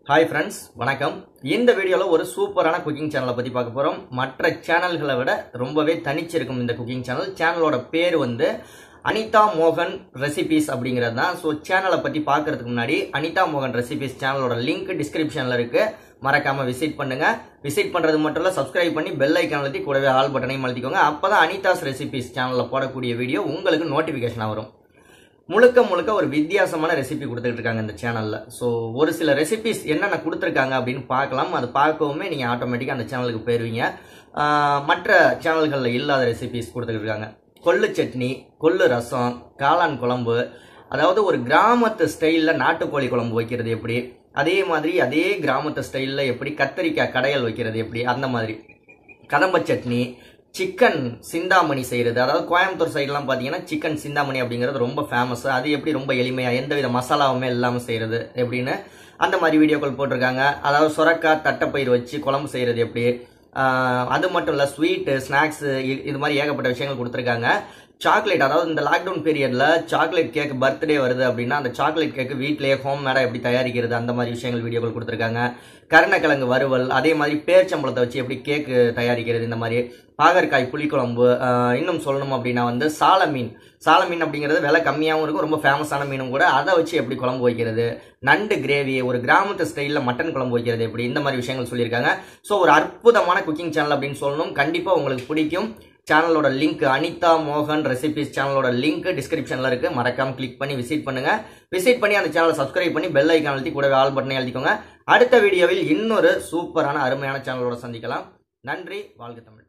hi friends வணக்கம் இந்த வீடியோவில் ஒரு சூப்பரான குக்கிங் சேனலை பற்றி பார்க்க போகிறோம் மற்ற சேனல்களை விட ரொம்பவே தனிச்சிருக்கும் இந்த குக்கிங் சேனல் சேனலோட பேர் வந்து அனிதா மோகன் ரெசிபீஸ் அப்படிங்கிறது தான் ஸோ சேனலை பற்றி பார்க்கறதுக்கு முன்னாடி அனிதா மோகன் ரெசிபீஸ் சேனலோட லிங்க் டிஸ்கிரிப்ஷனில் இருக்குது மறக்காமல் விசிட் பண்ணுங்கள் விசிட் பண்ணுறது மட்டும் இல்லை சப்ஸ்கிரைப் பண்ணி பெல் ஐக்கான் அழுத்தி கூடவே ஆல் பட்டனையும் அழுத்திக்கோங்க அப்போ தான் அனிதாஸ் ரெசிபீஸ் சேனலில் போடக்கூடிய வீடியோ உங்களுக்கு நோட்டிஃபிகேஷனாக வரும் முழுக்க முழுக்க ஒரு வித்தியாசமான ரெசிபி கொடுத்துட்டு இருக்காங்க இந்த சேனல்ல ஸோ ஒரு சில ரெசிபிஸ் என்னென்ன கொடுத்துருக்காங்க அப்படின்னு பார்க்கலாம் அது பார்க்கவுமே நீங்கள் ஆட்டோமேட்டிக்காக அந்த சேனலுக்கு போயிருவீங்க ஆஹ் மற்ற சேனல்களில் இல்லாத ரெசிபிஸ் கொடுத்துட்டு இருக்காங்க கொள்ளு சட்னி கொள்ளு ரசம் காளான் குழம்பு அதாவது ஒரு கிராமத்து ஸ்டைலில் நாட்டுக்கோழி குழம்பு வைக்கிறது எப்படி அதே மாதிரி அதே கிராமத்து ஸ்டைலில் எப்படி கத்தரிக்காய் கடையல் வைக்கிறது எப்படி அந்த மாதிரி கதம்ப சட்னி சிக்கன் சிந்தாமணி செய்கிறது அதாவது கோயம்புத்தூர் சைட்லாம் பார்த்தீங்கன்னா சிக்கன் சிந்தாமணி அப்படிங்கிறது ரொம்ப ஃபேமஸ் அது எப்படி ரொம்ப எளிமையாக எந்த வித மசாலாவுமே இல்லாமல் செய்கிறது எப்படின்னு அந்த மாதிரி வீடியோக்கள் போட்டிருக்காங்க அதாவது சுரக்காய் தட்டைப்பயிர் வச்சு குழம்பு செய்கிறது எப்படி ஆஹ் அது மட்டும் இல்லை ஸ்வீட்டு ஸ்நாக்ஸு இது மாதிரி ஏகப்பட்ட விஷயங்கள் கொடுத்துருக்காங்க சாக்லேட் அதாவது இந்த லாக்டவுன் பீரியடில் சாக்லேட் கேக் பர்த்டே வருது அப்படின்னா அந்த சாக்லேட் கேக்கு வீட்டிலேயே ஹோம் மேடாக எப்படி தயாரிக்கிறது அந்த மாதிரி விஷயங்கள் வீடியோக்கள் கொடுத்துருக்காங்க கருணக்கிழங்கு வறுவல் அதே மாதிரி பேர்ச்சம்பளத்தை வச்சு எப்படி கேக்கு தயாரிக்கிறது இந்த மாதிரி பாகற்காய் புளிக்குழம்பு ஆஹ் இன்னும் சொல்லணும் அப்படின்னா வந்து சால மீன் சால மீன் அப்படிங்கிறது விலை கம்மியாகவும் இருக்கும் ரொம்ப ஃபேமஸான மீனும் கூட அதை வச்சு எப்படி குழம்பு வைக்கிறது நண்டு கிரேவி ஒரு கிராமத்து ஸ்டைலில் மட்டன் குழம்பு வைக்கிறது எப்படி இந்த மாதிரி விஷயங்கள் சொல்லியிருக்காங்க ஸோ ஒரு அற்புதமான குக்கிங் சேனல் அப்படின்னு சொல்லணும் கண்டிப்பாக உங்களுக்கு பிடிக்கும் சேனலோட லிங்க் அனிதா மோகன் ரெசிபிஸ் சேனலோட லிங்க் டிஸ்கிரிப்ஷனில் இருக்குது மறக்காம கிளிக் பண்ணி விசிட் பண்ணுங்க விசிட் பண்ணி அந்த சேனலை சப்ஸ்கிரைப் பண்ணி பெல் ஐக்கான் அழுத்தி கூடவே ஆல் பட்டனை அழுத்திக்கோங்க அடுத்த வீடியோவில் இன்னொரு சூப்பரான அருமையான சேனலோட சந்திக்கலாம் நன்றி வாழ்க தமிழ்